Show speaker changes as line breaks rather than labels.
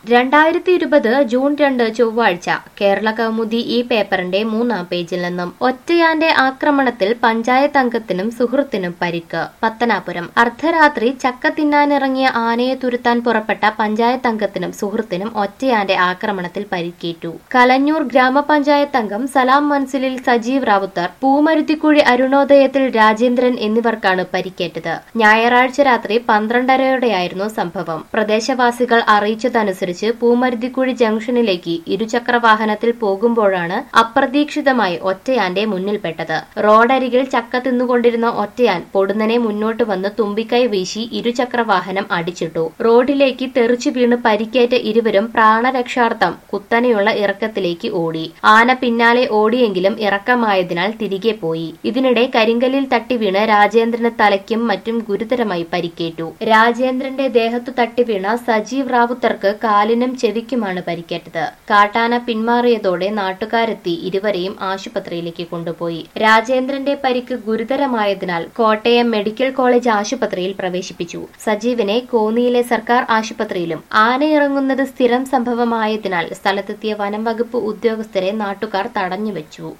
രണ്ടായിരത്തി ഇരുപത് ജൂൺ രണ്ട് ചൊവ്വാഴ്ച കേരള കൗമുദി ഈ പേപ്പറിന്റെ മൂന്നാം പേജിൽ നിന്നും ഒറ്റയാന്റെ ആക്രമണത്തിൽ പഞ്ചായത്ത് അംഗത്തിനും സുഹൃത്തിനും പരിക്ക് പത്തനാപുരം അർദ്ധരാത്രി ചക്ക തിന്നാനിറങ്ങിയ ആനയെ തുരുത്താൻ പുറപ്പെട്ട പഞ്ചായത്ത് അംഗത്തിനും സുഹൃത്തിനും ഒറ്റയാന്റെ ആക്രമണത്തിൽ പരിക്കേറ്റു കലഞ്ഞൂർ ഗ്രാമപഞ്ചായത്ത് അംഗം സലാം മൻസിലിൽ സജീവ് റാവുത്തർ പൂമരുത്തിക്കുഴി അരുണോദയത്തിൽ രാജേന്ദ്രൻ എന്നിവർക്കാണ് പരിക്കേറ്റത് ഞായറാഴ്ച രാത്രി പന്ത്രണ്ടരയോടെയായിരുന്നു സംഭവം പ്രദേശവാസികൾ അറിയിച്ചതനുസരിച്ച് പൂമരുതിക്കുഴി ജംഗ്ഷനിലേക്ക് ഇരുചക്ര വാഹനത്തിൽ പോകുമ്പോഴാണ് അപ്രതീക്ഷിതമായി ഒറ്റയാന്റെ മുന്നിൽപ്പെട്ടത് റോഡരികിൽ ചക്ക തിന്നുകൊണ്ടിരുന്ന ഒറ്റയാൻ പൊടുന്നനെ മുന്നോട്ട് വന്ന് തുമ്പിക്കൈ വീശി ഇരുചക്ര വാഹനം അടിച്ചിട്ടു റോഡിലേക്ക് തെറിച്ചു വീണ് പരിക്കേറ്റ ഇരുവരും പ്രാണരക്ഷാർത്ഥം കുത്തനെയുള്ള ഇറക്കത്തിലേക്ക് ഓടി ആന പിന്നാലെ ഓടിയെങ്കിലും ഇറക്കമായതിനാൽ തിരികെ പോയി ഇതിനിടെ കരിങ്കല്ലിൽ തട്ടി വീണ് രാജേന്ദ്രന് തലയ്ക്കും മറ്റും ഗുരുതരമായി പരിക്കേറ്റു രാജേന്ദ്രന്റെ ദേഹത്തു തട്ടി വീണ സജീവ് റാവുത്തർക്ക് കാലിനും ചെവിക്കുമാണ് പരിക്കേറ്റത് കാട്ടാന പിന്മാറിയതോടെ നാട്ടുകാരെത്തി ഇരുവരെയും ആശുപത്രിയിലേക്ക് കൊണ്ടുപോയി രാജേന്ദ്രന്റെ പരിക്ക് ഗുരുതരമായതിനാൽ കോട്ടയം മെഡിക്കൽ കോളേജ് ആശുപത്രിയിൽ പ്രവേശിപ്പിച്ചു സജീവിനെ കോന്നിയിലെ സർക്കാർ ആശുപത്രിയിലും ആനയിറങ്ങുന്നത് സ്ഥിരം സംഭവമായതിനാൽ സ്ഥലത്തെത്തിയ വനം വകുപ്പ് ഉദ്യോഗസ്ഥരെ നാട്ടുകാർ തടഞ്ഞുവെച്ചു